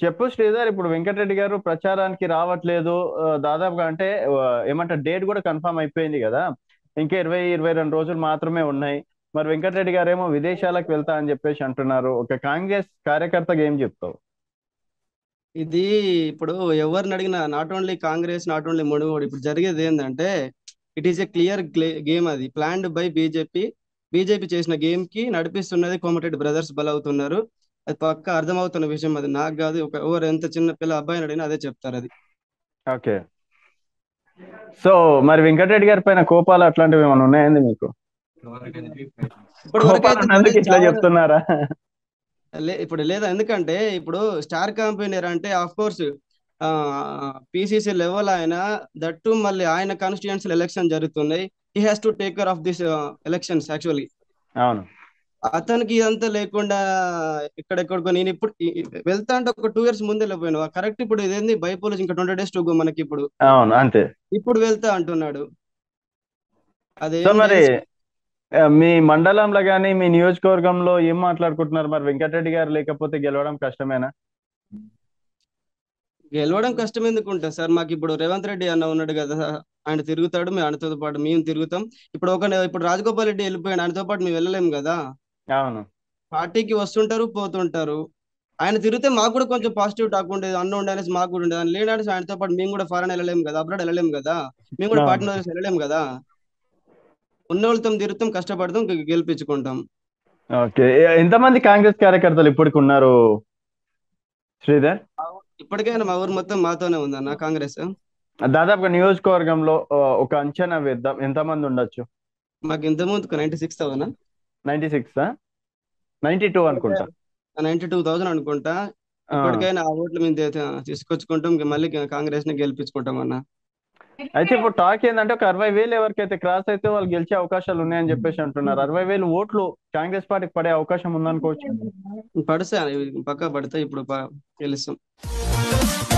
చెప్పు శ్రీధర్ ఇప్పుడు వెంకటరెడ్డి గారు ప్రచారానికి రావట్లేదు ఆ, దాదాపుగా అంటే ఆ, ఏమంటారు డేట్ కూడా కన్ఫర్మ్ అయిపోయింది కదా ఇంకా ఇరవై ఇరవై రెండు రోజులు మాత్రమే ఉన్నాయి మరి వెంకటరెడ్డి గారు ఏమో విదేశాలకు వెళ్తా అని చెప్పేసి అంటున్నారు ఒక కాంగ్రెస్ కార్యకర్తగా ఏం చెప్తావు ఇది ఇప్పుడు ఎవరిని అడిగినా not only Congress not only Munugode ఇప్పుడు జరిగేది ఏంటంటే it is a clear game అది ప్లాన్డ్ బై బీజేపీ బీజేపీ చేసిన గేమ్ కి నడిపిస్తున్నది కోమటిరెడ్డి బ్రదర్స్ బలవుతున్నారు అది పక్క అర్థమవుతున్న విషయం అది నాకు కాదు ఒక ఎవరు ఎంత చిన్న పిల్ల అబ్బాయిని అడిగినా అదే చెప్తారు అది ఓకే సో మరి వెంకటరెడ్డి గారి పైన కోపాలు అట్లాంటివి ఏమైనా ఉన్నాయండి మీకు ఇప్పుడు కోపాలు వరకైతే ఉన్నందుకు ఇట్లా చాలా- చెప్తున్నారా లే ఇప్పుడు లేదా ఎందుకంటే ఇప్పుడు స్టార్ క్యాంపెయినర్ అంటే ఆఫ్ కోర్స్ పిసిసి లెవెల్ ఆయన దట్టు మళ్ళీ ఆయన కాన్స్టిట్యుయెన్సీ ఎలక్షన్ జరుగుతున్నాయి he has to take care of this elections actually అవును అతనికి ఇదంతా లేకుండా ఇక్కడెక్కడికో నేను ఇప్పుడు ఈ- ఈ- వెళ్తా అంటే ఒక టూ ఇయర్స్ ముందే వెళ్ళిపోయాను కరెక్ట్ ఇప్పుడు ఇదేంది బైపోలస్ ఇంకా ట్వంటీ డేస్ టు గో మనకి ఇప్పుడు అవును అంతే ఇప్పుడు వెళ్తా అంటున్నాడు అదే సో మరి ఆ, మీ మండలంలో కానీ మీ నియోజకవర్గంలో ఏం మాట్లాడుకుంటున్నారు మరి వెంకటరెడ్డి గారు లేకపోతే గెలవడం కష్టమేనా గెలవడం కష్టం ఎందుకు ఉంటుంది సార్ మాకు ఇప్పుడు రేవంత్ రెడ్డి అన్న ఉన్నాడు కదా ఆయన తిరుగుతాడు మేము ఆయనతో పాటు మేము తిరుగుతాం ఇప్పుడు ఒక ఇప్పుడు రాజగోపాల్ రెడ్డి వెళ్ళిపోయాడు ఆయనతో పాటు మేము వెళ్ళలేము కదా అవును పార్టీకి వస్తుంటారు పోతుంటారు ఆయన తిరిగితే మాకు కూడా కొంచెం పాజిటివ్ టాక్ ఉండేది అన్న ఉండే అనేసి మాకు కూడా ఉండేది ఆయన లేడనేసి ఆయనతో పాటు మేము కూడా ఫారెన్ వెళ్ళలేము కదా అబ్రాడ్ వెళ్ళలేము కదా మేము కూడా అవును. పార్టీ వదిలేసి వెళ్ళలేము కదా ఉన్న వాళ్ళతో తిరుగుతాం కష్టపడతాం గె- గెలిపించుకుంటాం ఓకే ఎ- ఎంతమంది కాంగ్రెస్ కార్యకర్తలు ఇప్పటికి ఉన్నారు శ్రీధర్ ఇప్పటికైనా మా ఊరు మొత్తం మాతోనే ఉందన్న కాంగ్రెస్ దాదాపుగా నియోజకవర్గంలో ఆ, ఒక అంచనా వేద్దాం ఎంతమంది ఉండొచ్చు మాకు ఇంత ముందు ninety six thousand ninety six ninety two అనుకుంటా నైన్టీ టూ థౌసండ్ అనుకుంటా ఆ. ఇప్పటికైనా ఆ ఓట్లు మేము తే- తీసుకొచ్చుకుంటాం ఇంక మళ్ళీ కాంగ్రెస్ ని గెలిపించుకుంటాం అన్న అయితే ఇప్పుడు టాక్ ఏంటంటే ఒక అరవై వేలు ఎవరికైతే క్రాస్ అయితే వాళ్ళు గెలిచే అవకాశాలు ఉన్నాయని చెప్పేసి అంటున్నారు అరవై వేలు ఓట్లు కాంగ్రెస్ పార్టీకి పడే అవకాశం ఉందనుకోవచ్చు పడితే పక్కా పడితే ఇప్పుడు ప- గెలుస్తాం